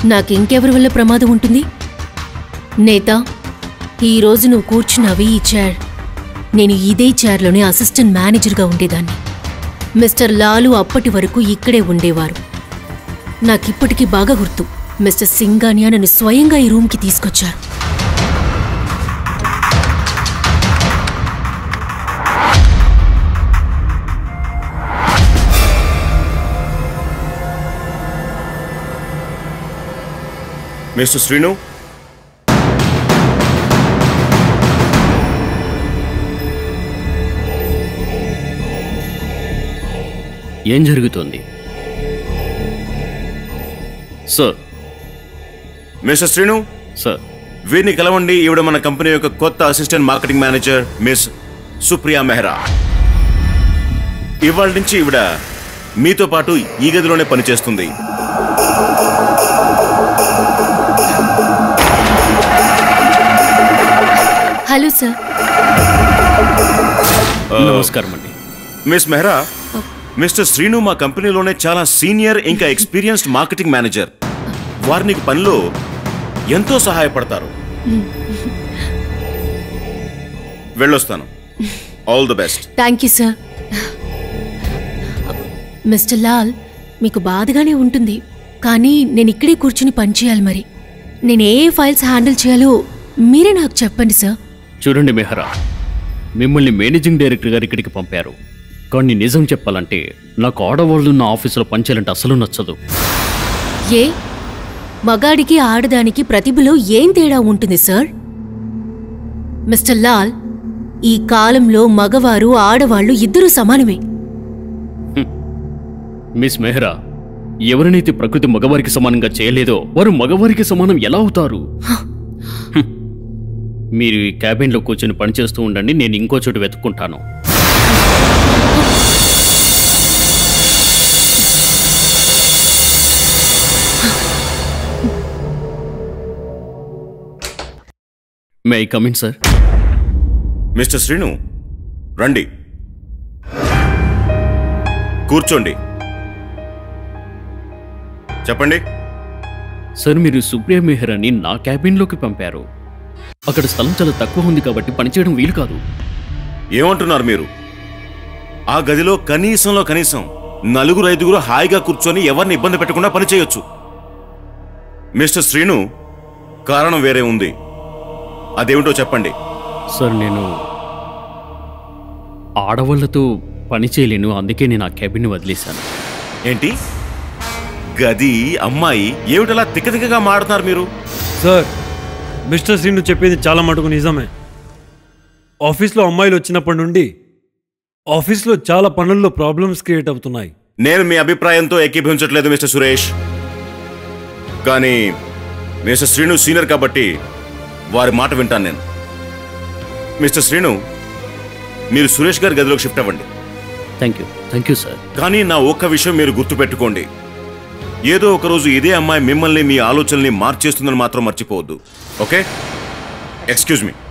నాకింకెవరి వల్ల ప్రమాదం ఉంటుంది నేత ఈ రోజు నువ్వు కూర్చున్నావి ఈ చైర్ నేను ఇదే చైర్లోనే అసిస్టెంట్ మేనేజర్గా ఉండేదాన్ని మిస్టర్ లాలు అప్పటి వరకు ఇక్కడే ఉండేవారు నాకిప్పటికీ బాగా గుర్తు మిస్టర్ సింగానియా నన్ను స్వయంగా ఈ రూమ్కి తీసుకొచ్చారు మిస్టర్ శ్రీను ఏం జరుగుతోంది సార్ మిస్టర్ శ్రీను సార్ వీరిని కలవండి ఈవిడ మన కంపెనీ యొక్క కొత్త assistant marketing manager miss Supriya Mehra ఇవాళ నుంచి ఈవిడ మీతో పాటు ఈ గదిలోనే పనిచేస్తుంది హలో సార్ నమస్కారం అండి మిస్ మెహ్రా మిస్టర్ శ్రీను మా కంపెనీలోనే చాలా సీనియర్ ఇంకా ఎక్స్పీరియన్స్డ్ మార్కెటింగ్ మేనేజర్ వారు నీకు పనిలో ఎంతో సహాయపడతారు వెళ్ళొస్తాను all the best thank you sir mister Lal మీకు బాధగానే ఉంటుంది కానీ నేను ఇక్కడే కూర్చుని పనిచేయాలి మరి నేను ఏ ఏ ఫైల్స్ హ్యాండిల్ చేయాలో మీరే నాకు చెప్పండి సార్ చూడండి మెహరా మిమ్మల్ని మేనేజింగ్ డైరెక్టర్ గారు ఇక్కడికి పంపారు కానీ నిజం చెప్పాలంటే నాకు ఆడవాళ్ళు ఉన్న ఆఫీసులో పనిచేయాలంటే అసలు నచ్చదు ఏ మగాడికి ఆడదానికి ప్రతిభలో ఏం తేడా ఉంటుంది సార్ మిస్టర్ లాల్ ఈ కాలంలో మగవారు ఆడవాళ్ళు ఇద్దరూ సమానమే మిస్ మెహ్రా ఎవరినైతే ప్రకృతి మగవారికి సమానంగా చేయలేదో వారు మగవారికి సమానం ఎలా అవుతారు హ్మ్. మీరు ఈ క్యాబిన్లో కూర్చొని పనిచేస్తూ ఉండండి నేను ఇంకో చోటు వెతుక్కుంటాను may I come in sir mister Srinu రండి కూర్చోండి చెప్పండి సార్ మీరు సుప్రియ మెహ్రాని నా క్యాబిన్లోకి పంపారు అక్కడ స్థలం చాలా తక్కువ ఉంది కాబట్టి పనిచేయడం వీలు కాదు ఏమంటున్నారు మీరు ఆ గదిలో కనీసంలో కనీసం నలుగురు ఐదుగురు హాయిగా కూర్చొని ఎవరిని ఇబ్బంది పెట్టకుండా పనిచేయొచ్చు మిస్టర్ శ్రీను కారణం వేరే ఉంది అదేమిటో చెప్పండి సార్ నేను ఆడవాళ్లతో పని చేయలేను అందుకే నేను ఆ క్యాబిన్ వదిలేశాను ఏంటి గది అమ్మాయి ఏమిటలా తిక్కతిక్కగా మాడుతున్నారు మీరు సార్ మిస్టర్ శ్రీను చెప్పింది చాలా మటుకు నిజమే ఆఫీస్లో అమ్మాయిలు వచ్చినప్పటి నుండి ఆఫీస్లో చాలా పనుల్లో ప్రాబ్లమ్స్ క్రియేట్ అవుతున్నాయి నేను మీ అభిప్రాయంతో ఏకీభవించట్లేదు మిస్టర్ సురేష్ కానీ మిస్టర్ శ్రీను సీనియర్ కాబట్టి వారి మాట వింటాను నేను మిస్టర్ శ్రీను మీరు సురేష్ గారి గదిలోకి షిఫ్ట్ అవ్వండి thank you thank you sir కానీ నా ఒక్క విషయం మీరు గుర్తుపెట్టుకోండి ఏదో ఒక రోజు ఇదే అమ్మాయి మిమ్మల్ని మీ ఆలోచనల్ని మార్చేస్తుందని మాత్రం మర్చిపోవద్దు okay excuse me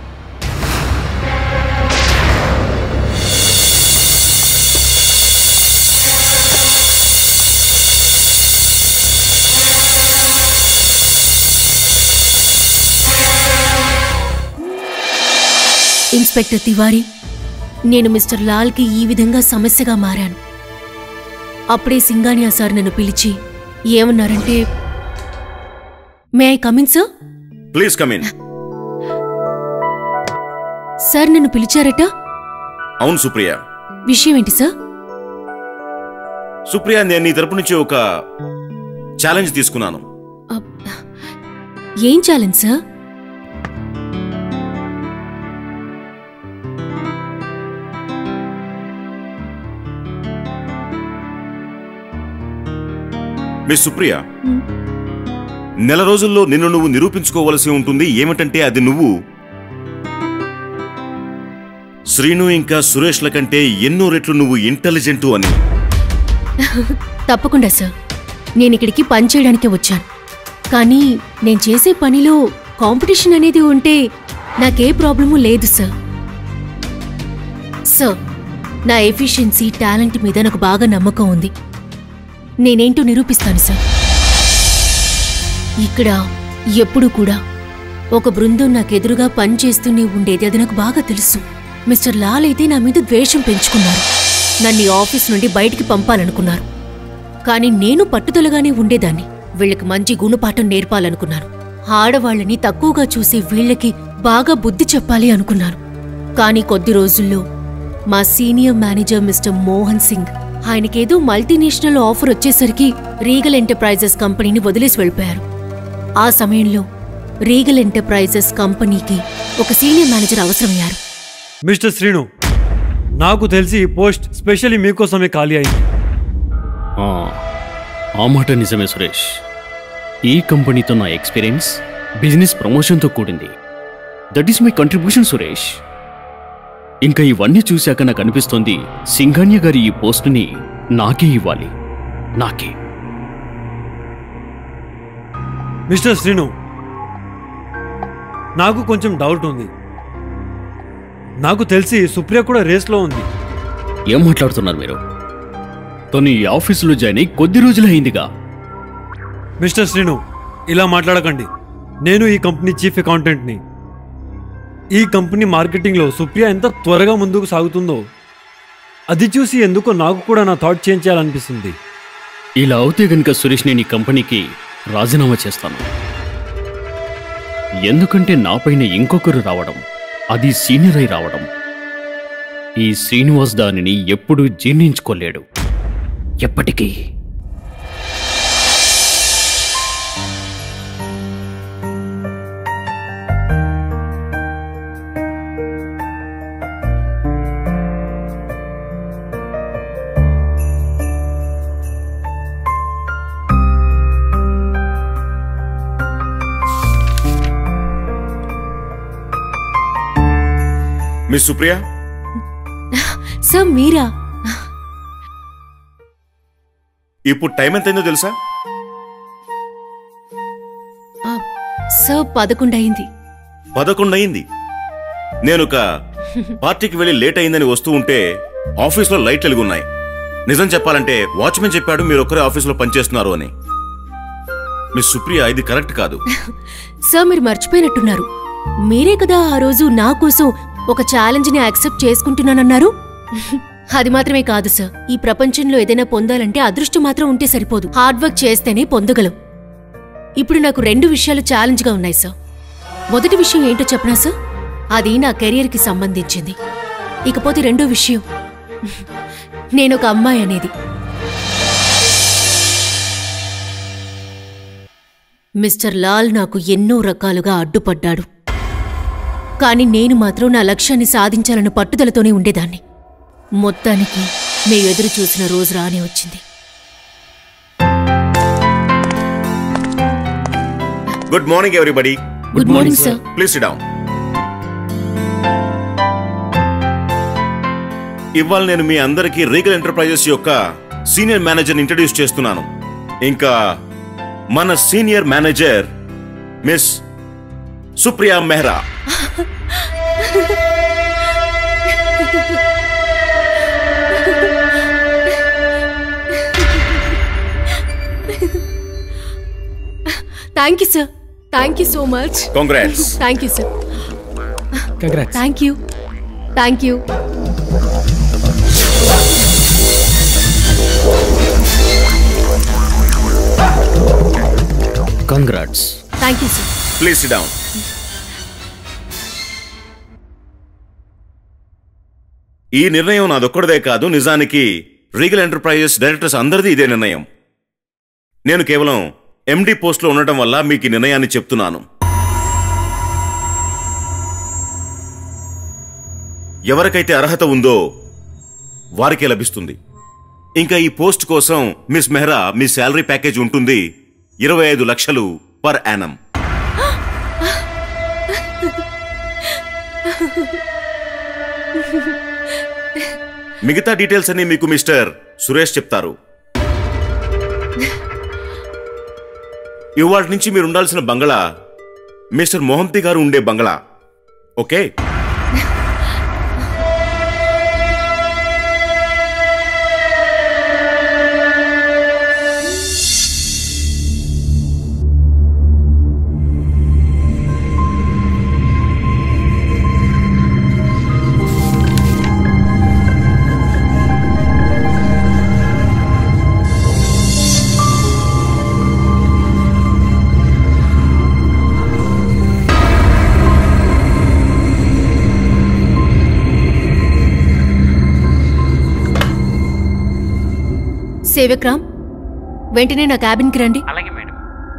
inspector Tiwari నేను మిస్టర్ లాల్కి ఈ విధంగా సమస్యగా మారాను అప్పుడే సింగానియా సార్ నన్ను పిలిచి ఏమన్నారంటే may I come in sir please come in sir నన్ను పిలిచారట అవును సుప్రియ విషయం ఏంటి సార్ సుప్రియ నేను నీ తరపు నుంచి ఒక ఛాలెంజ్ తీసుకున్నాను అబ్, ఏం ఛాలెంజ్ సార్ మిస్ సుప్రియ నెల రోజుల్లో నిన్ను నువ్వు నిరూపించుకోవలసి ఉంటుంది ఏమిటంటే అది నువ్వు శ్రీను ఇంకా సురేష్ల కంటే ఎన్నో రెట్లు నువ్వు ఇంటెలిజెంటు అని తప్పకుండా సార్ నేను ఇక్కడికి పని చేయడానికే వచ్చాను కానీ నేను చేసే పనిలో కాంపిటీషన్ అనేది ఉంటే నాకే ప్రాబ్లము లేదు సార్ సార్ నా ఎఫిషియన్సీ టాలెంట్ మీద నాకు బాగా నమ్మకం ఉంది నేనేంటో నిరూపిస్తాను సార్ ఇక్కడ ఎప్పుడు కూడా ఒక బృందం నాకెదురుగా పనిచేస్తూనే ఉండేది అది నాకు బాగా తెలుసు మిస్టర్ లాల్ అయితే నా మీద ద్వేషం పెంచుకున్నారు నన్ను ఈ ఆఫీస్ నుండి బయటికి పంపాలనుకున్నారు కానీ నేను పట్టుదలగానే ఉండేదాన్ని వీళ్ళకి మంచి గుణపాఠం నేర్పాలనుకున్నాను ఆడవాళ్ళని తక్కువగా చూసే వీళ్ళకి బాగా బుద్ధి చెప్పాలి అనుకున్నాను కానీ కొద్ది రోజుల్లో మా senior manager mister Mohan Singh ఆయనకేదో మల్టీనేషనల్ ఆఫర్ వచ్చేసరికి రీగల్ ఎంటర్ప్రైజెస్ కంపెనీని వదిలేసి వెళ్ళిపోయారు ఆ సమయంలో రీగల్ ఎంటర్ప్రైజెస్ కంపెనీకి ఒక సీనియర్ మేనేజర్ అవసరమయ్యారు మిస్టర్ శ్రీను నాకు తెలిసి ఈ పోస్ట్ స్పెషల్లీ మీకోసమే ఖాళీ అయింది ఆ, ఆ మాట నిజమే సురేష్ ఈ కంపెనీతో నా ఎక్స్పీరియన్స్ బిజినెస్ ప్రమోషన్తో కూడింది that is my contribution Suresh ఇంకా ఇవన్నీ చూశాక నాకు అనిపిస్తోంది సింఘాన్య గారి ఈ పోస్టుని నాకే ఇవ్వాలి నాకే మిస్టర్ శ్రీను నాకు కొంచెం డౌట్ ఉంది నాకు తెలిసి సుప్రియ కూడా రేస్లో ఉంది ఏం మాట్లాడుతున్నారు మీరు తను ఈ ఆఫీసులో జాయిన్ అయి కొద్ది రోజులే అయిందిగా మిస్టర్ శ్రీను ఇలా మాట్లాడకండి నేను ఈ కంపెనీ చీఫ్ అకౌంటెంట్ని ఈ కంపెనీ మార్కెటింగ్లో సుప్రియ ఎంత త్వరగా ముందుకు సాగుతుందో అది చూసి ఎందుకో నాకు కూడా నా థాట్ చేంజ్ చేయాలనిపిస్తుంది ఇలా అవుతే గనుక సురేష్ నేను ఈ కంపెనీకి రాజీనామా చేస్తాను ఎందుకంటే నాపైన ఇంకొకరు రావడం అది సీనియర్ అయి రావడం ఈ శ్రీనివాస్ దానిని ఎప్పుడూ జీర్ణించుకోలేడు ఎప్పటికీ మిస్ సుప్రియ సార్ మీరా ఇప్పుడు టైం ఎంతైందో తెలుసా ఆ, సార్ పదకొండు అయింది పదకొండు అయింది నేను ఒక పార్టీకి వెళ్ళి లేట్ అయిందని వస్తూ ఉంటే ఆఫీస్లో లైట్లు వెలుగున్నాయి నిజం చెప్పాలంటే వాచ్మెన్ చెప్పాడు మీరు ఒక్కరే ఆఫీస్లో పనిచేస్తున్నారు అని మిస్ సుప్రియ ఇది కరెక్ట్ కాదు సార్ మీరు మర్చిపోయినట్టున్నారు మీరే కదా ఆ రోజు నా కోసం ఒక ఛాలెంజ్ని యాక్సెప్ట్ చేసుకుంటున్నానన్నారు అది మాత్రమే కాదు సార్ ఈ ప్రపంచంలో ఏదైనా పొందాలంటే అదృష్టం మాత్రం ఉంటే సరిపోదు హార్డ్ వర్క్ చేస్తేనే పొందగలం ఇప్పుడు నాకు రెండు విషయాలు ఛాలెంజ్గా ఉన్నాయి సార్ మొదటి విషయం ఏంటో చెప్పనా సార్ అది నా కెరియర్కి సంబంధించింది ఇకపోతే రెండో విషయం నేనొక అమ్మాయి అనేది మిస్టర్ లాల్ నాకు ఎన్నో రకాలుగా అడ్డుపడ్డాడు కాని నేను మాత్రం నా లక్ష్యాన్ని సాధించాలన్న పట్టుదలతోనే ఉండేదాన్ని మొత్తానికి మీ ఎదురు చూసిన రోజు రానే వచ్చింది good morning everybody good morning sir please down ఇవాళ నేను మీ అందరికీ రీగల్ ఎంటర్ప్రైజెస్ యొక్క సీనియర్ మేనేజర్ని ఇంట్రడ్యూస్ చేస్తున్నాను ఇంకా మన senior manager miss Supriya Mehra thank you sir thank you so much congrats thank you sir congrats thank you thank you congrats thank you sir please down ఈ నిర్ణయం నాదొక్కడిదే కాదు నిజానికి రీగల్ ఎంటర్ప్రైజెస్ డైరెక్టర్స్ అందరిది ఇదే నిర్ణయం నేను కేవలం ఎండి పోస్ట్లో ఉండటం వల్ల మీకు ఈ నిర్ణయాన్ని చెప్తున్నాను ఎవరికైతే అర్హత ఉందో వారికే లభిస్తుంది ఇంకా ఈ పోస్ట్ కోసం మిస్ మెహ్రా మీ శాలరీ ప్యాకేజ్ ఉంటుంది ఇరవై ఐదు లక్షలు పర్ యానం మిగతా డీటెయిల్స్ అన్ని మీకు మిస్టర్ సురేష్ చెప్తారు ఇవాటి నుంచి మీరు ఉండాల్సిన బంగళా మిస్టర్ మోహంతి గారు ఉండే బంగళా ఓకే సేవక్రామ్ వెంటనే నా క్యాబిన్కి రండి అలాగే మేడం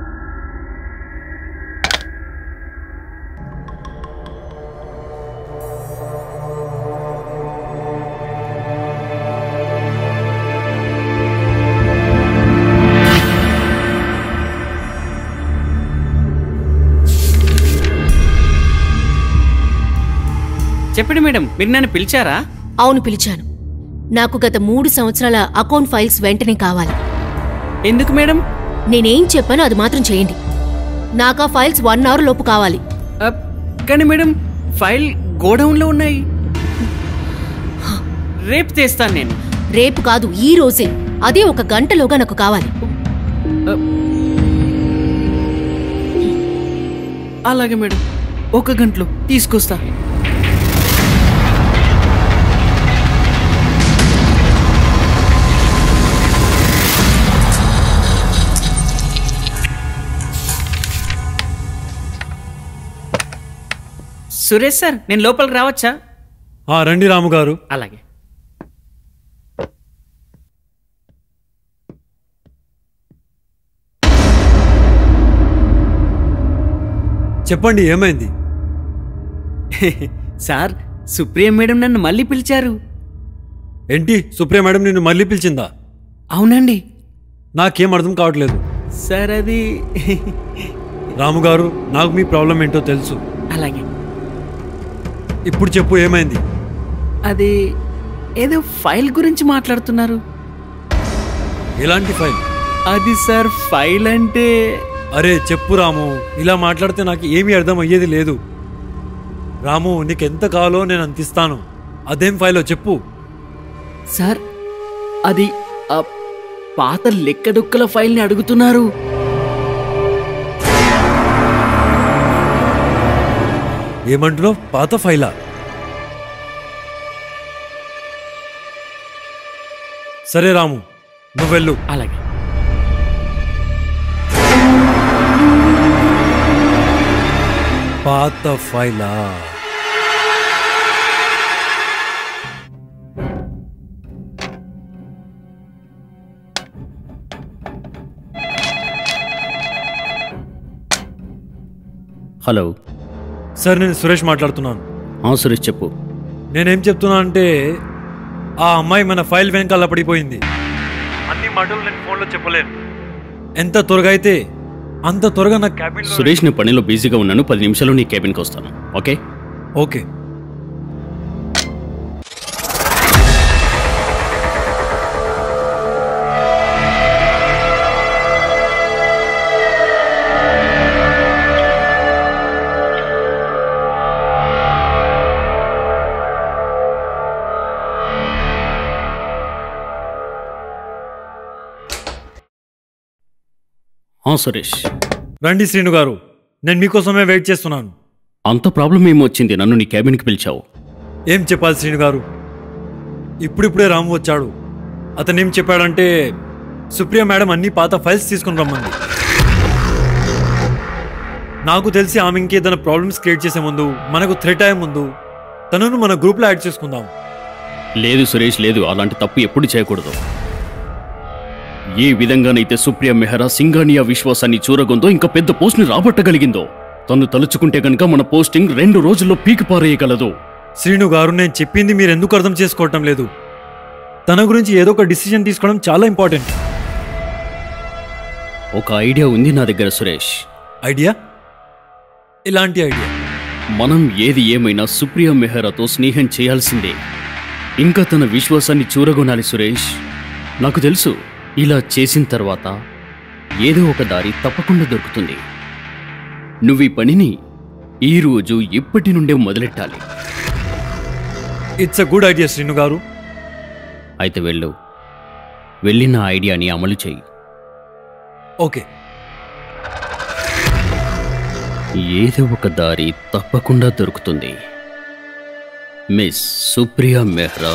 చెప్పండి మేడం మీరు నన్ను పిలిచారా అవును పిలిచాను నాకు గత మూడు సంవత్సరాల అకౌంట్ ఫైల్స్ వెంటనే కావాలి ఎందుకు మేడం నేనేం చెప్పానో అది మాత్రం చేయండి నాకు ఆ ఫైల్స్ వన్ అవర్ లోపు కావాలి ఆ, కానీ మేడం ఫైల్ గోడౌన్లో ఉన్నాయి రేపు తెస్తాను నేను రేపు కాదు ఈ రోజే అదే ఒక గంటలోగా నాకు కావాలి అలాగే మేడం ఒక గంటలో తీసుకొస్తా సురేష్ సార్ నేను లోపలికి రావచ్చా ఆ, రండి రాము గారు అలాగే చెప్పండి ఏమైంది సార్ సుప్రియ మేడం నన్ను మళ్ళీ పిలిచారు ఏంటి సుప్రియ మేడం నిన్ను మళ్ళీ పిలిచిందా అవునండి నాకేం అర్థం కావట్లేదు సార్ అది రాము గారు నాకు మీ ప్రాబ్లం ఏంటో తెలుసు అలాగే ఇప్పుడు చెప్పు ఏమైంది అది ఏదో ఫైల్ గురించి మాట్లాడుతున్నారు ఎలాంటి ఫైల్ అది సార్ ఫైల్ అంటే అరే చెప్పు రాము ఇలా మాట్లాడితే నాకు ఏమీ అర్థం అయ్యేది లేదు రాము నీకెంత కావాలో నేను అంతిస్తాను అదేం ఫైలో చెప్పు సార్ అది ఆ పాత లెక్కడొక్కల ఫైల్ని అడుగుతున్నారు ఏమంటున్నావు పాత ఫైలా సరే రాము నువ్వు వెళ్ళు అలాగే పాత ఫైలా హలో సార్ నేను సురేష్ మాట్లాడుతున్నాను ఆ సురేష్ చెప్పు నేనేం చెప్తున్నా అంటే ఆ అమ్మాయి మన ఫైల్ వెనకాల పడిపోయింది అన్ని మాటలు నేను ఫోన్లో చెప్పలేను ఎంత త్వరగా అయితే అంత త్వరగా నా క్యాబిన్ సురేష్ నేను పనిలో బిజీగా ఉన్నాను పది నిమిషాల్లో నీ కేబిన్కి వస్తాను ఓకే ఓకే ఆ సురేష్ రండి శ్రీను గారు నేను మీకోసమే వెయిట్ చేస్తున్నాను అంత ప్రాబ్లం ఏమో వచ్చింది నన్ను నీ కేబిన్కి పిలిచావు ఏం చెప్పాలి శ్రీను గారు ఇప్పుడిప్పుడే రాము వచ్చాడు అతను ఏం చెప్పాడంటే సుప్రియ మేడం అన్ని పాత ఫైల్స్ తీసుకుని రమ్మంది నాకు తెలిసి ఆమె ఇంకేదైనా ప్రాబ్లమ్స్ క్రియేట్ చేసే ముందు మనకు థ్రెట్ అయ్యే ముందు తనను మన గ్రూప్లో యాడ్ చేసుకుందాం లేదు సురేష్ లేదు అలాంటి తప్పు ఎప్పుడు చేయకూడదు ఏ విధంగానైతే సుప్రియ మెహరా సింగానియా విశ్వాసాన్ని చూరగొందో ఇంకా పెద్ద పోస్ట్ని రాబట్టగలిగిందో తను తలుచుకుంటే గనుక మన పోస్టింగ్ రెండు రోజుల్లో పీకి పారేయగలదు శ్రీను గారు నేను చెప్పింది మీరు ఎందుకు అర్థం చేసుకోవటం లేదు తన గురించి ఏదో ఒక డిసిజన్ తీసుకోవడం చాలా ఇంపార్టెంట్ ఒక ఐడియా ఉంది నా దగ్గర సురేష్ ఐడియా ఇలాంటి ఐడియా మనం ఏది ఏమైనా సుప్రియ మెహరాతో స్నేహం చేయాల్సిందే ఇంకా తన విశ్వాసాన్ని చూరగొనాలి సురేష్ నాకు తెలుసు ఇలా చేసిన తర్వాత ఏదో ఒక దారి తప్పకుండా దొరుకుతుంది నువ్వు ఈ పనిని ఈ రోజు ఇప్పటి నుండే మొదలెట్టాలి it's a good idea Srinu గారు అయితే వెళ్ళు వెళ్ళి నా ఐడియాని అమలు చెయ్యి ఓకే ఏదో ఒక దారి తప్పకుండా దొరుకుతుంది మిస్ సుప్రియా మెహ్రా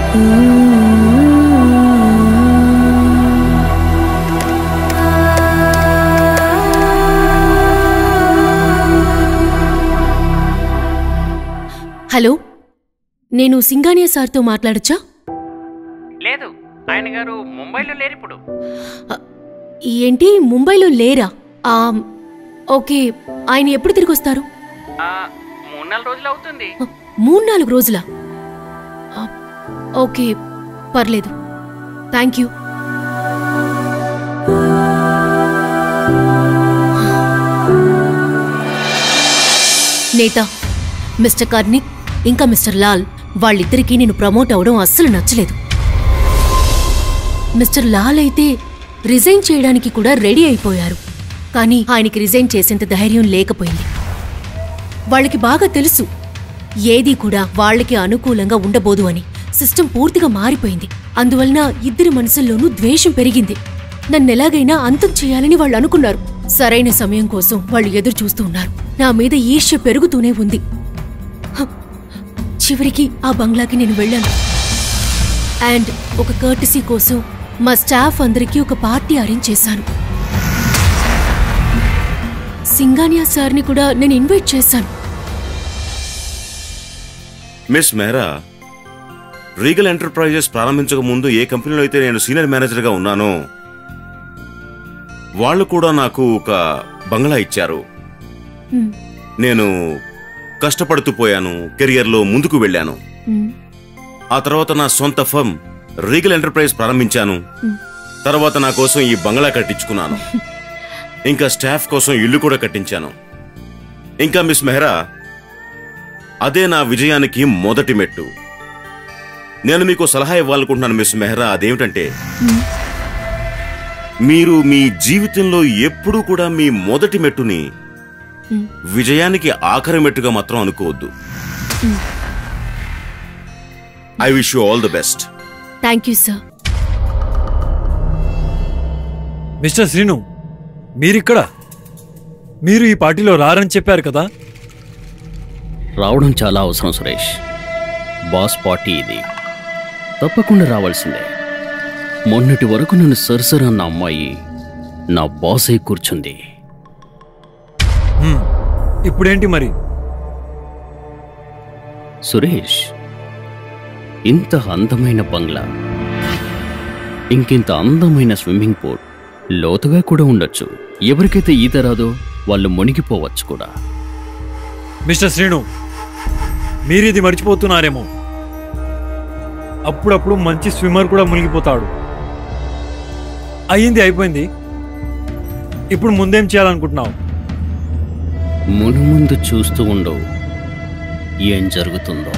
హలో నేను సింగానియా సార్తో మాట్లాడచ్చా లేదు ఆయన గారు ముంబైలో లేరు ఇప్పుడు ఏంటి ముంబైలో లేరా ఆ, ఓకే ఆయన ఎప్పుడు తిరిగి వస్తారు ఆ, మూడు నాలుగు రోజులు అవుతుంది మూడు నాలుగు రోజులా ఆ, ఓకే పర్లేదు థ్యాంక్ యూ నేత మిస్టర్ కార్నిక్ ఇంకా మిస్టర్ లాల్ వాళ్ళిద్దరికీ నేను ప్రమోట్ అవడం అస్సలు నచ్చలేదు మిస్టర్ లాల్ అయితే రిజైన్ చేయడానికి కూడా రెడీ అయిపోయారు కానీ ఆయనకి రిజైన్ చేసేంత ధైర్యం లేకపోయింది వాళ్ళకి బాగా తెలుసు ఏదీ కూడా వాళ్ళకి అనుకూలంగా ఉండబోదు అని సిస్టమ్ పూర్తిగా మారిపోయింది అందువలన ఇద్దరి మనసుల్లోనూ ద్వేషం పెరిగింది నన్నెలాగైనా అంతం చేయాలని వాళ్ళు అనుకున్నారు సరైన సమయం కోసం వాళ్ళు ఎదురు చూస్తూ ఉన్నారు నా మీద ఈర్ష్య పెరుగుతూనే ఉంది హ, చివరికి ఆ బంగ్లాకి నేను వెళ్ళాను అండ్ ఒక కర్టసీ కోసం మా స్టాఫ్ అందరికీ ఒక పార్టీ అరేంజ్ చేశాను సింగానియా సార్ని కూడా నేను ఇన్వైట్ చేశాను మిస్ మెహరా రీగల్ ఎంటర్ప్రైజెస్ ప్రారంభించక ముందు ఏ కంపెనీలో అయితే నేను సీనియర్ మేనేజర్గా ఉన్నానో వాళ్ళు కూడా నాకు ఒక బంగ్లా ఇచ్చారు మ్, నేను కష్టపడుతూ పోయాను కెరియర్లో ముందుకు వెళ్ళాను మ్, ఆ తర్వాత నా సొంత ఫర్మ్ రీగల్ ఎంటర్ప్రైజ్ ప్రారంభించాను తర్వాత నా కోసం ఈ బంగ్లా కట్టించుకున్నాను ఇంకా స్టాఫ్ కోసం ఇల్లు కూడా కట్టించాను ఇంకా మిస్ మెహరా అదే నా విజయానికి మొదటి మెట్టు నేను మీకు సలహా ఇవ్వాలనుకుంటున్నాను మిస్ మెహ్రా అదేమిటంటే మీరు మీ జీవితంలో ఎప్పుడూ కూడా మీ మొదటి మెట్టుని విజయానికి ఆఖరి మెట్టుగా మాత్రం అనుకోవద్దు I wish you all the best thank you sir mister Srinu మీరిక్కడ మీరు ఈ పార్టీలో రారని చెప్పారు కదా రావడం చాలా అవసరం సురేష్ బాస్ పార్టీ ఇది తప్పకుండా రావాల్సిందే మొన్నటి వరకు నన్ను సరసర అన్న అమ్మాయి నా బాస్ అయి కూర్చుంది హ్మ్. ఇప్పుడేంటి మరి సురేష్ ఇంత అందమైన బంగ్లా ఇంకింత అందమైన స్విమ్మింగ్ పూల్ లోతుగా కూడా ఉండొచ్చు ఎవరికైతే ఈత రాదో వాళ్ళు మునిగిపోవచ్చు కూడా మిస్టర్ శ్రీను మీరిది మర్చిపోతున్నారేమో అప్పుడప్పుడు మంచి స్విమ్మర్ కూడా మునిగిపోతాడు అయ్యింది అయిపోయింది ఇప్పుడు ముందేం చేయాలనుకుంటున్నావు మునుముందు చూస్తూ ఉండవు ఏం జరుగుతుందో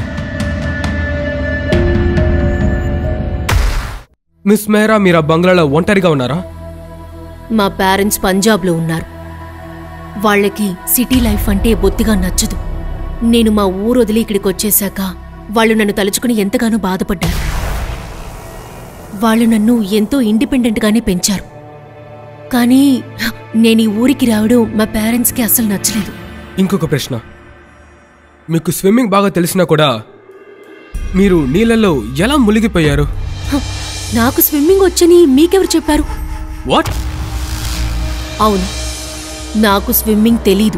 మిస్ మేరా మీరు ఆ బంగ్లాలో ఒంటరిగా ఉన్నారా మా పేరెంట్స్ పంజాబ్లో ఉన్నారు వాళ్ళకి సిటీ లైఫ్ అంటే బొత్తిగా నచ్చదు నేను మా ఊరు వదిలి ఇక్కడికి వచ్చేశాక వాళ్ళు నన్ను తలుచుకుని ఎంతగానో బాధపడ్డారు వాళ్ళు నన్ను ఎంతో ఇండిపెండెంట్గానే పెంచారు కానీ నేను ఈ ఊరికి రావడం మా పేరెంట్స్కి అస్సలు నచ్చలేదు ఇంకొక ప్రశ్న మీకు స్విమ్మింగ్ బాగా తెలిసినా కూడా మీరు నీళ్ళల్లో ఎలా మునిగిపోయారు హ, నాకు స్విమ్మింగ్ వచ్చని మీకెవరు చెప్పారు వాట్ అవును నాకు స్విమ్మింగ్ తెలీదు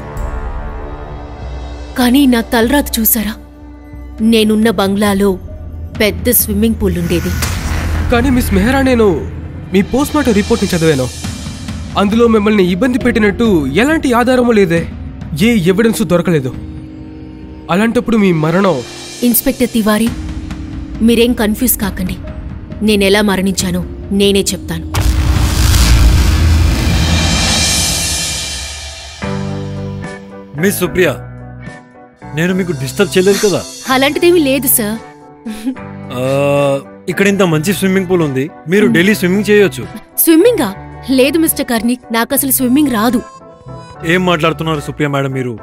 కానీ నా తలరాత చూసారా నేనున్న బంగ్లాలో పెద్ద స్విమ్మింగ్ పూల్ ఉండేది కానీ మిస్ మెహరా నేను మీ పోస్ట్ మార్టం రిపోర్ట్ని చదివాను అందులో మిమ్మల్ని ఇబ్బంది పెట్టినట్టు ఎలాంటి ఆధారము లేదే ఏ ఎవిడెన్స్ దొరకలేదు అలాంటప్పుడు మీ మరణం ఇన్స్పెక్టర్ తివారీ మీరేం కన్ఫ్యూజ్ కాకండి నేనెలా మరణించానో నేనే చెప్తాను మిస్ సుప్రియ నేను మీకు డిస్టర్బ్ చేయలేదు కదా అలాంటిదేమీ లేదు సార్ ఆ, ఇక్కడ ఇంత మంచి స్విమ్మింగ్ పూల్ ఉంది మీరు డైలీ స్విమ్మింగ్ చేయొచ్చు స్విమ్మింగా లేదు మిస్టర్ కార్నిక్ నాకు అసలు స్విమ్మింగ్ రాదు ఏం మాట్లాడుతున్నారు సుప్రియ మేడం మీరు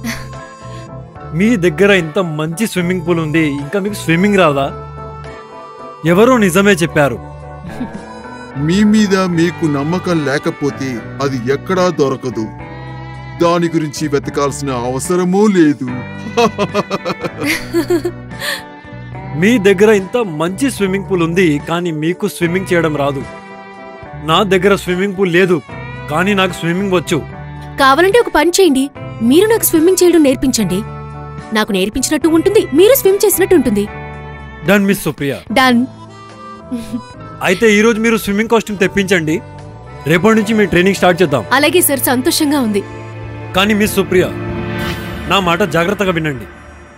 మీ దగ్గర ఇంత మంచి స్విమ్మింగ్ పూల్ ఉంది ఇంకా మీకు స్విమ్మింగ్ రాదా ఎవరో నిజమే చెప్పారు మీ మీద మీకు నమ్మకం లేకపోతే అది ఎక్కడా దొరకదు దాని గురించి వెతకాల్సిన అవసరమూ లేదు మీ దగ్గర ఇంత మంచి స్విమ్మింగ్ పూల్ ఉంది కానీ మీకు స్విమ్మింగ్ చేయడం రాదు నా దగ్గర స్విమ్మింగ్ పూల్ లేదు కానీ నాకు స్విమ్మింగ్ వచ్చు కావాలంటే ఒక పని చేయండి మీరు నాకు స్విమ్మింగ్ చేయడం నేర్పించండి నాకు నేర్పించినట్టు ఉంటుంది మీరు స్విమ్ చేసినట్టు ఉంటుంది డన్ మిస్ సుప్రియ డన్ అయితే ఈ రోజు మీరు స్విమ్మింగ్ కాస్ట్యూమ్ తెప్పించండి రేపటి నుంచి మీ ట్రైనింగ్ స్టార్ట్ చేద్దాం అలాగే సార్ సంతోషంగా ఉంది కానీ మిస్ సుప్రియ నా మాట జాగ్రత్తగా వినండి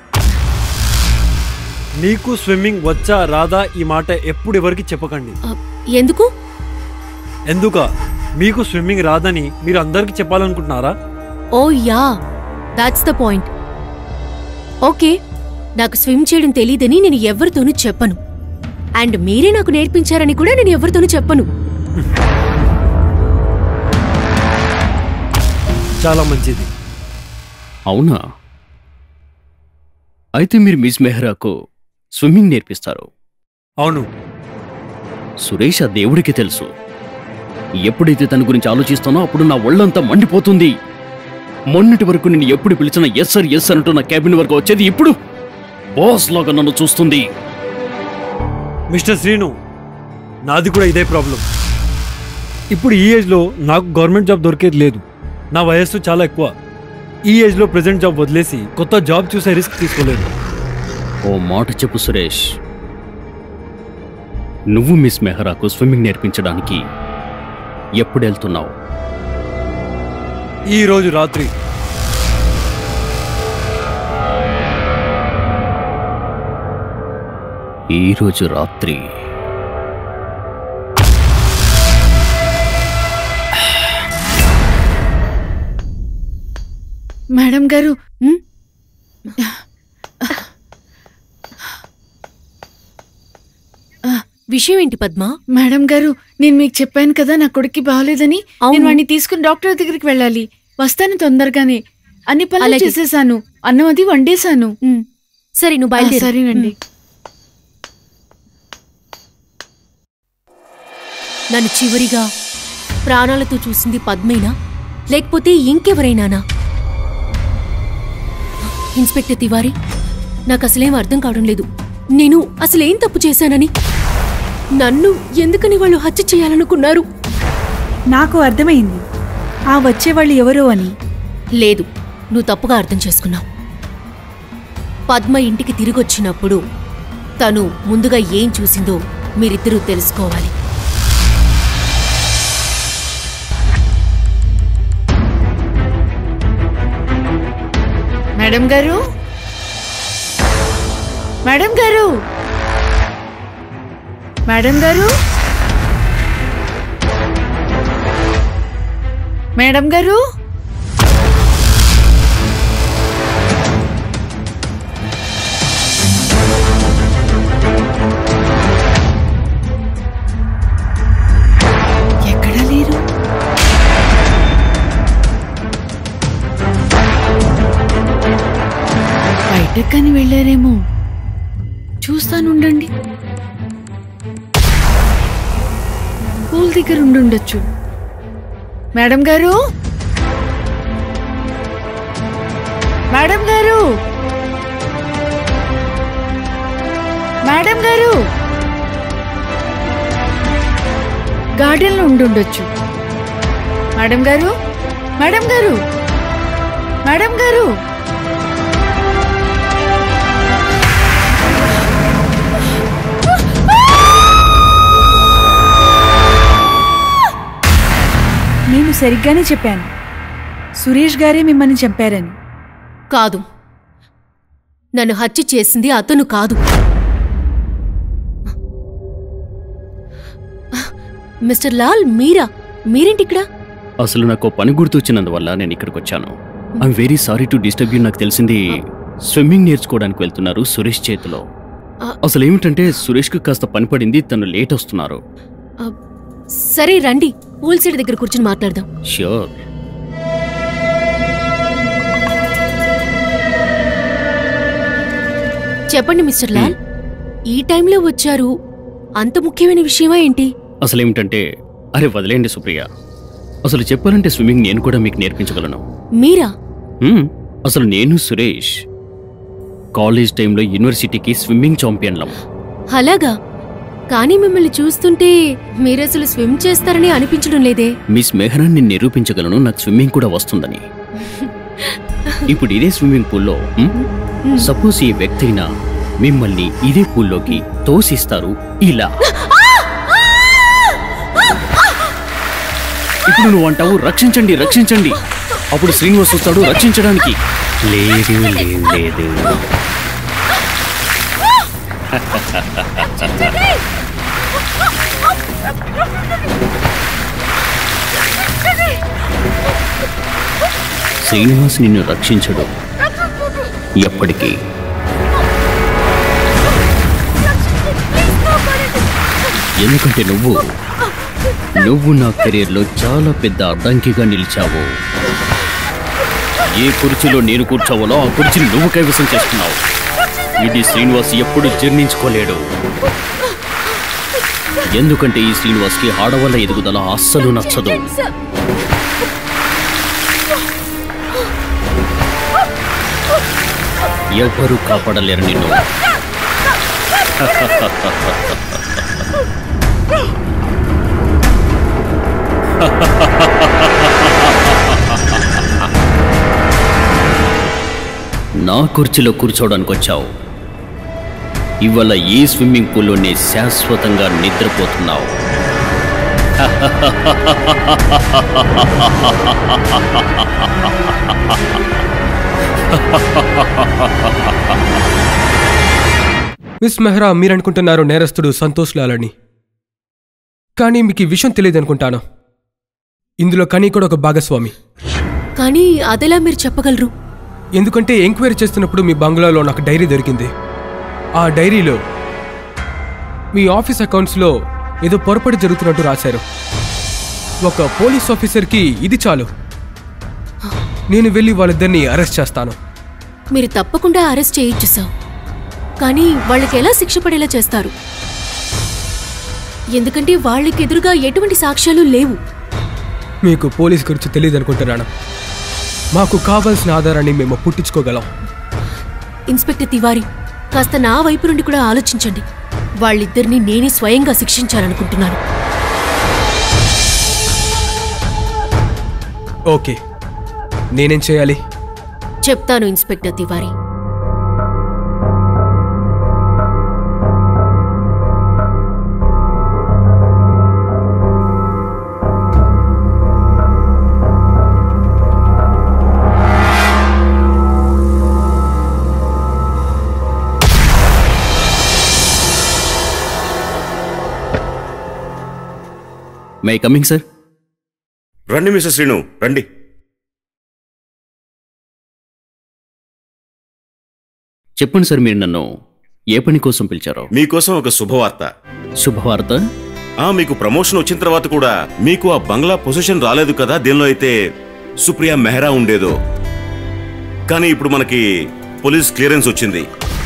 నీకు స్విమ్మింగ్ వచ్చా రాదా ఈ మాట ఎప్పుడు ఎవరికి చెప్పకండి ఆ, ఎందుకు ఎందుక మీకు స్విమ్మింగ్ రాదని మీరు అందరికీ చెప్పాలనుకుంటున్నారా oh ya that's the point okay నాకు స్విమ్ చేయడం తెలియదని నేను ఎవరితోనూ చెప్పను అండ్ మీరే నాకు నేర్పించారని కూడా నేను ఎవరితోనూ చెప్పను చాలా మంచిది అవునా అయితే మీరు మిస్ మెహ్రాకు స్విమ్మింగ్ నేర్పిస్తారు అవును సురేష్ ఆ దేవుడికి తెలుసు ఎప్పుడైతే తన గురించి ఆలోచిస్తానో అప్పుడు నా ఒళ్ళంతా మండిపోతుంది మొన్నటి వరకు నేను ఎప్పుడు పిలిచినా ఎస్ సార్ ఎస్ అంటూ నా క్యాబిన్ వరకు వచ్చేది ఇప్పుడు బాస్ లాగా నన్ను చూస్తుంది మిస్టర్ శ్రీను నాది కూడా ఇదే ప్రాబ్లం ఇప్పుడు ఈ ఏజ్లో నాకు గవర్నమెంట్ జాబ్ దొరికేది లేదు నా వయస్సు చాలా ఎక్కువ ఈ ఏజ్లో ప్రెజెంట్ జాబ్ వదిలేసి కొత్త జాబ్ చూసే రిస్క్ తీసుకోలేదు ఓ మాట చెప్పు సురేష్ నువ్వు మిస్ మెహరాకు స్విమ్మింగ్ నేర్పించడానికి ఎప్పుడు వెళ్తున్నావు ఈ రోజు రాత్రి ఈ రోజు రాత్రి మేడం గారు ఉమ్, విషయం ఏంటి పద్మ మేడం గారు నేను మీకు చెప్పాను కదా నా కొడుక్కి బాగలేదని అవును. నేను వాడిని తీసుకుని డాక్టర్ దగ్గరికి వెళ్ళాలి వస్తాను తొందరగానే అన్ని పనులు అలాగే. చేసేసాను అన్నం అది వండేశాను ఉమ్, సరే నువ్వు ఆ, బయలుదేరు సరేనండి నన్ను చివరిగా ప్రాణాలతో చూసింది పద్మేనా లేకపోతే ఇంకెవరైనానా ఇన్స్పెక్టర్ తివారీ నాకు అసలేం అర్థం కావడం లేదు నేను అసలేం తప్పు చేశానని నన్ను ఎందుకని వాళ్ళు హత్య చేయాలనుకున్నారు నాకు అర్థమైంది ఆ వచ్చేవాళ్ళు ఎవరో అని లేదు నువ్వు తప్పుగా అర్థం చేసుకున్నావు పద్మ ఇంటికి తిరిగొచ్చినప్పుడు తను ముందుగా ఏం చూసిందో మీరిద్దరూ తెలుసుకోవాలి మేడం గారు మేడం గారు మేడం గారు మేడం గారు ఎక్కడా లేరు బయటకు కానీ వెళ్ళారేమో చూస్తానుండండి పూల్ దగ్గర ఉండుండొచ్చు మేడం గారు మేడం గారు మేడం గారు గార్డెన్లో ఉండుండొచ్చు మేడం గారు మేడం గారు మేడం గారు నేను సరిగ్గానే చెప్పాను సురేష్ గారే మిమ్మల్ని చంపారని కాదు నన్ను హత్య చేసింది అతను కాదు మిస్టర్ లాల్ మీరా మీరేంటిక్కడ అసలు నాకు ఓ పని గుర్తొచ్చినందువల్ల నేను ఇక్కడికి వచ్చాను I'm very sorry to disturb you నాకు తెలిసింది స్విమ్మింగ్ నేర్చుకోవడానికి వెళ్తున్నారు సురేష్ చేతిలో ఆ. అసలు ఏమిటంటే సురేష్కి కాస్త పని పడింది తను లేట్ వస్తున్నారు ఆ, సరే రండి పూల్ సైడ్ దగ్గర కూర్చుని మాట్లాడదాం ష్యూర్ చెప్పండి మిస్టర్ లాల్ ఈ టైంలో వచ్చారు అంత ముఖ్యమైన విషయమా ఏంటి అసలు ఏమిటంటే అరే వదిలేండి సుప్రియ అసలు చెప్పాలంటే స్విమ్మింగ్ నేను కూడా మీకు నేర్పించగలను మీరా హ్మ్, అసలు నేను సురేష్ కాలేజ్ టైంలో యూనివర్సిటీకి స్విమ్మింగ్ ఛాంపియన్లం అలాగా కానీ మిమ్మల్ని చూస్తుంటే మీరసలు స్విమ్ చేస్తారని అనిపించడం లేదే మిస్ మెహరాన్ని నిరూపించగలను నాకు స్విమ్మింగ్ కూడా వస్తుందని ఇప్పుడు ఇదే స్విమ్మింగ్ పూల్లో సపోజ్ ఈ వ్యక్తి అయినా మిమ్మల్ని ఇదే పూల్లోకి తోసిస్తారు ఇలా ఇప్పుడు నువ్వు అంటావు రక్షించండి రక్షించండి అప్పుడు శ్రీనివాస్ వస్తాడు రక్షించడానికి లేదు లేదు లేదు శ్రీనివాస్ నిన్ను రక్షించడు ఎప్పటికీ ఎందుకంటే నువ్వు నువ్వు నా కెరీర్లో చాలా పెద్ద అడ్డంకిగా నిలిచావు ఏ కుర్చీలో నేను కూర్చోవాలో ఆ కుర్చీని నువ్వు కైవసం చేస్తున్నావు ఇది శ్రీనివాస్ ఎప్పుడు జీర్ణించుకోలేడు ఎందుకంటే ఈ శ్రీనివాస్కి ఆడవాళ్ళ ఎదుగుదల అస్సలు నచ్చదు ఎవ్వరూ కాపాడలేరు నిన్ను నా కుర్చీలో కూర్చోవడానికి వచ్చావు ఇవాళ ఈ స్విమ్మింగ్ పూల్లోనే శాశ్వతంగా నిద్రపోతున్నావు మిస్ మెహ్రా మీరనుకుంటున్నారు నేరస్తుడు సంతోష్ లాలని కానీ మీకు ఈ విషయం తెలియదు అనుకుంటాను ఇందులో కనీ కూడా ఒక భాగస్వామి కానీ అదెలా మీరు చెప్పగలరు ఎందుకంటే ఎంక్వైరీ చేస్తున్నప్పుడు మీ బంగ్లాలో నాకు డైరీ దొరికింది ఆ డైరీలో మీ ఆఫీస్ అకౌంట్స్లో ఏదో పొరపాటు జరుగుతున్నట్టు రాశారు ఒక పోలీస్ ఆఫీసర్కి ఇది చాలు నేను వెళ్ళి వాళ్ళిద్దరిని అరెస్ట్ చేస్తాను మీరు తప్పకుండా అరెస్ట్ చేయొచ్చు సార్ కానీ వాళ్ళకి ఎలా శిక్ష పడేలా చేస్తారు ఎందుకంటే వాళ్ళకి ఎదురుగా ఎటువంటి సాక్ష్యాలు లేవు మీకు పోలీస్ గురించి తెలియదు అనుకుంటున్నాను మాకు కావాల్సిన ఆధారాన్ని మేము పుట్టించుకోగలం ఇన్స్పెక్టర్ తివారీ కాస్త నా వైపు నుండి కూడా ఆలోచించండి వాళ్ళిద్దరిని నేనే స్వయంగా శిక్షించాలనుకుంటున్నాను ఓకే నేనేం చేయాలి చెప్తాను inspector Tiwari may coming sir రండి మిస్టర్ శ్రీను రండి చెప్పండి సార్ మీరు నన్ను ఏ పని కోసం పిలిచారో మీకోసం ఒక శుభవార్త శుభవార్త ఆ మీకు ప్రమోషన్ వచ్చిన తర్వాత కూడా మీకు ఆ బంగ్లా పొజిషన్ రాలేదు కదా దేనిలో అయితే సుప్రియా మెహ్రా ఉండేదో కానీ ఇప్పుడు మనకి పోలీస్ క్లియరెన్స్ వచ్చింది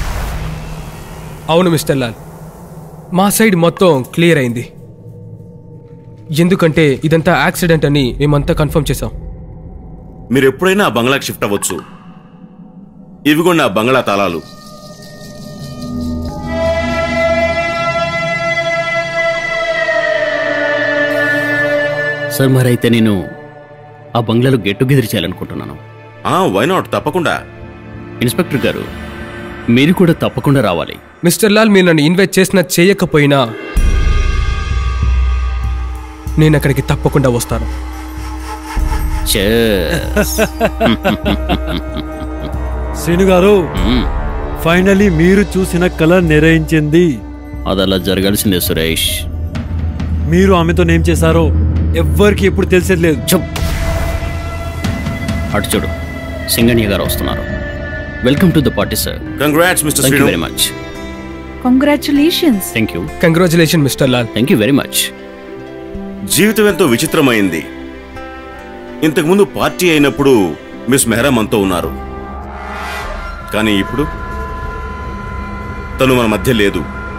అవును మిస్టర్ లాల్ మా సైడ్ మొత్తం క్లియర్ అయింది ఎందుకంటే ఇదంతా యాక్సిడెంట్ అని మేమంతా కన్ఫర్మ్ చేశాం మీరు ఎప్పుడైనా ఆ బంగ్లాకి షిఫ్ట్ అవ్వచ్చు ఇవిగోండి ఆ బంగ్లా తాళాలు సార్ మరైతే నేను ఆ బంగ్లాలో గెట్ టుగెదర్ చేయాలనుకుంటున్నాను ఆ వైనాట్ తప్పకుండా ఇన్స్పెక్టర్ గారు మీరు కూడా తప్పకుండా రావాలి మిస్టర్ లాల్ మీరు నన్ను ఇన్వైట్ చేసినా చేయకపోయినా నేను అక్కడికి తప్పకుండా వస్తాను Cheers. శ్రీను గారు మ్మ్. ఫైనలీ మీరు చూసిన కళ నిర్వహించింది అది అలా జరగాల్సిందే సురేష్ మీరు ఆమెతో ఏం చేశారో ఎవ్వరికి ఎప్పుడు తెలిసేది లేదు చెప్ అటు చూడు సింగణ్య గారు వస్తున్నారు welcome to the party sir congrats mister thank you very Srinu much congratulations thank you congratulation mister Lal thank you very much జీవితం ఎంతో విచిత్రమైంది ఇంతకుముందు పార్టీ అయినప్పుడు మిస్ మెహ్రా మనతో ఉన్నారు కానీ ఇప్పుడు తను మన మధ్య లేదు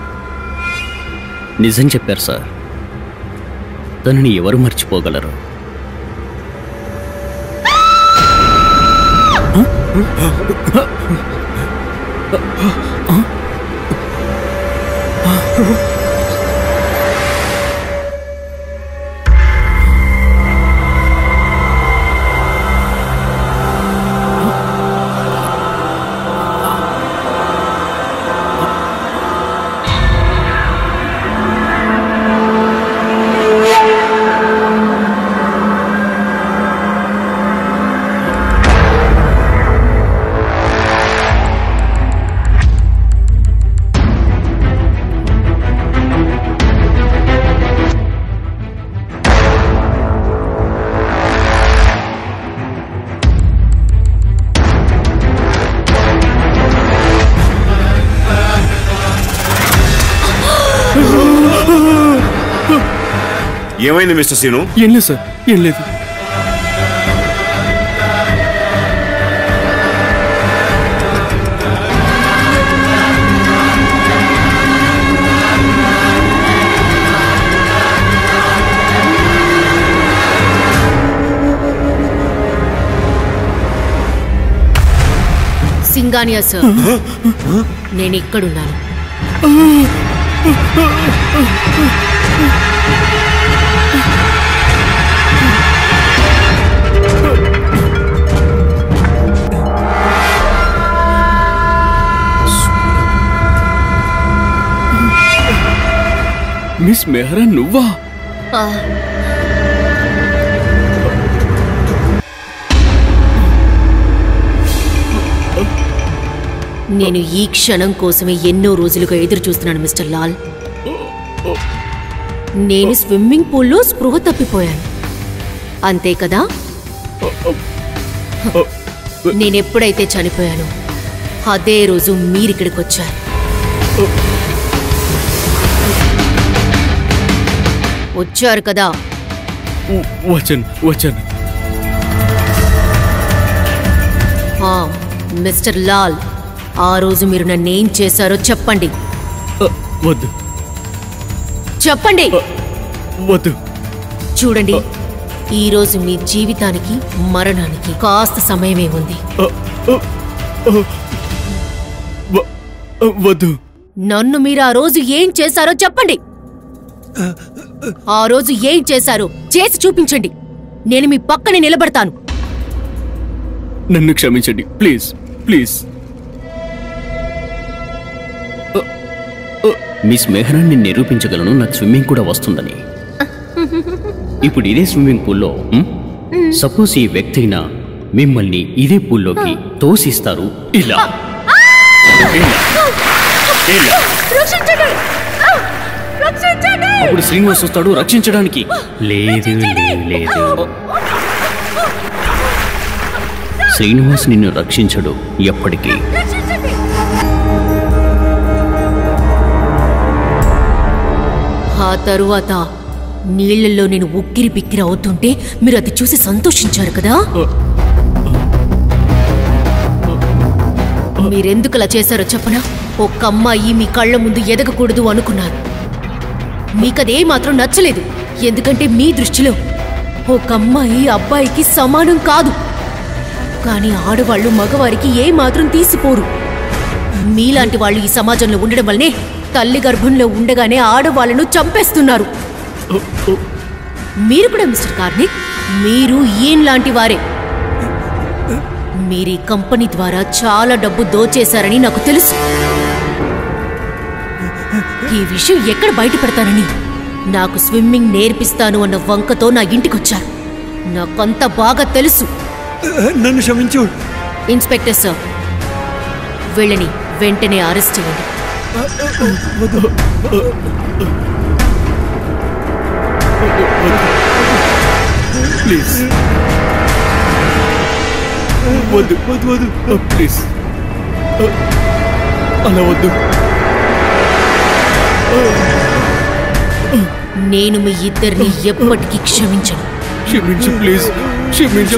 నిజం చెప్పారు సార్ తనని ఎవరు మర్చిపోగలరు ఏమైంది మిస్టర్ సీను ఏం లేదు సార్ ఏం లేదు సింగానియా సార్ నేను ఇక్కడున్నాను మిస్ మెహరా నువ్వా ఆ. నేను ఈ క్షణం కోసమే ఎన్నో రోజులుగా ఎదురు చూస్తున్నాను మిస్టర్ లాల్ నేను స్విమ్మింగ్ పూల్లో స్పృహ తప్పిపోయాను అంతే కదా నేనెప్పుడైతే చనిపోయానో అదే రోజు మీరిక్కడికి వచ్చారు వచ్చారు కదా వ- వచ్చాను వచ్చాను ఆ, మిస్టర్ లాల్ ఆ రోజు మీరు నన్నేం చేశారో చెప్పండి అ, వద్దు చెప్పండి వద్దు చూడండి ఈ రోజు మీ జీవితానికి మరణానికి కాస్త సమయమే ఉంది అ, అ, అ, వ- అ, వద్దు నన్ను మీరు ఆ రోజు ఏం చేశారో చెప్పండి ఆ రోజు ఏం చేశారో చేసి చూపించండి నేను మీ పక్కనే నిలబడతాను నన్ను క్షమించండి ప్లీజ్ ప్లీజ్ మిస్ మెహరాన్ని నిరూపించగలను నాకు స్విమ్మింగ్ కూడా వస్తుందని ఇప్పుడు ఇదే స్విమ్మింగ్ పూల్లో సపోజ్ ఈ వ్యక్తి అయినా మిమ్మల్ని ఇదే పూల్లోకి తోసిస్తారు ఇలా ఇలా. ఇలా. అప్పుడు శ్రీనివాస్ వస్తాడు రక్షించడానికి లేదు లేదు లేదు శ్రీనివాస్ నిన్ను రక్షించడు ఎప్పటికీ ఆ తరువాత నీళ్లలో నేను ఉక్కిరి బిక్కిరి అవుతుంటే మీరు అది చూసి సంతోషించారు కదా మీరెందుకు అలా చేశారో చెప్పనా ఒక్క అమ్మాయి మీ కళ్ళ ముందు ఎదగకూడదు అనుకున్నారు మీకదే మాత్రం నచ్చలేదు ఎందుకంటే మీ దృష్టిలో ఒక అమ్మాయి అబ్బాయికి సమానం కాదు కానీ ఆడవాళ్ళు మగవారికి ఏ మాత్రం తీసిపోరు మీలాంటి వాళ్ళు ఈ సమాజంలో ఉండడం వల్లనే తల్లి గర్భంలో ఉండగానే ఆడవాళ్లను చంపేస్తున్నారు మీరు కూడా మిస్టర్ కార్నిక్ మీరు ఈయన లాంటి వారే మీరు ఈ కంపెనీ ద్వారా చాలా డబ్బు దోచేశారని నాకు తెలుసు ఈ విషయం ఎక్కడ బయటపడతానని నాకు స్విమ్మింగ్ నేర్పిస్తాను అన్న వంకతో నా ఇంటికొచ్చారు నాకంత బాగా తెలుసు నన్ను క్షమించు ఇన్స్పెక్టర్ సార్ వీళ్ళని వెంటనే అరెస్ట్ చేయండి ప్లీజ్ వద్దు వద్దు వద్దు ప్లీజ్ అలా వద్దు నేను మీ ఇద్దరిని ఎప్పటికీ క్షమించను క్షమించు ప్లీజ్ క్షమించు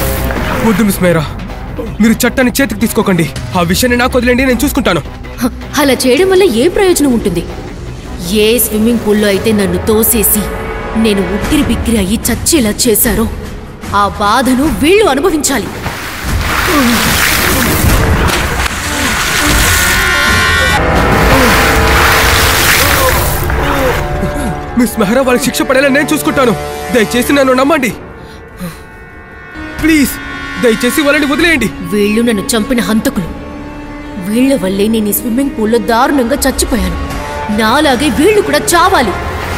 వద్దు మిస్ మేరా మీరు చట్టాన్ని చేతికి తీసుకోకండి ఆ విషయాన్ని నాకు వదిలేండి నేను చూసుకుంటాను హ, అలా చేయడం వల్ల ఏ ప్రయోజనం ఉంటుంది ఏ స్విమ్మింగ్ పూల్లో అయితే నన్ను తోసేసి నేను ఉక్కిరి బిక్కిరి అయ్యి చచ్చేలా చేశారో ఆ బాధను వీళ్ళు అనుభవించాలి మిస్ మెహరా వాళ్ళకి శిక్ష పడేలా నేను చూసుకుంటాను దయచేసి నన్ను నమ్మండి ప్లీజ్ దయచేసి వాళ్ళని వదిలేయండి వీళ్ళు నన్ను చంపిన హంతకులు వీళ్ళ వల్లే నేను ఈ స్విమ్మింగ్ పూల్లో దారుణంగా చచ్చిపోయాను నాలాగే వీళ్ళు కూడా చావాలి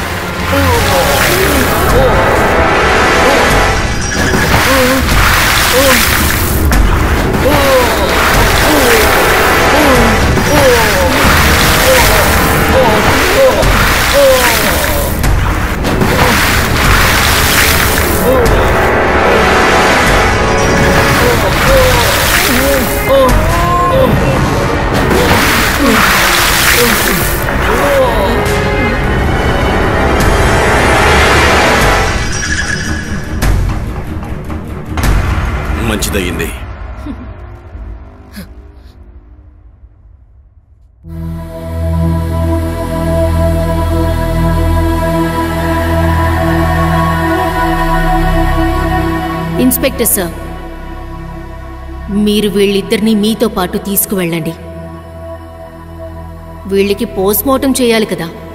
మంచిదయ్యింది ఇన్స్పెక్టర్ సార్ మీరు వీళ్ళిద్దరినీ మీతో పాటు తీసుకువెళ్ళండి వీళ్ళకి పోస్ట్ మార్టం చేయాలి కదా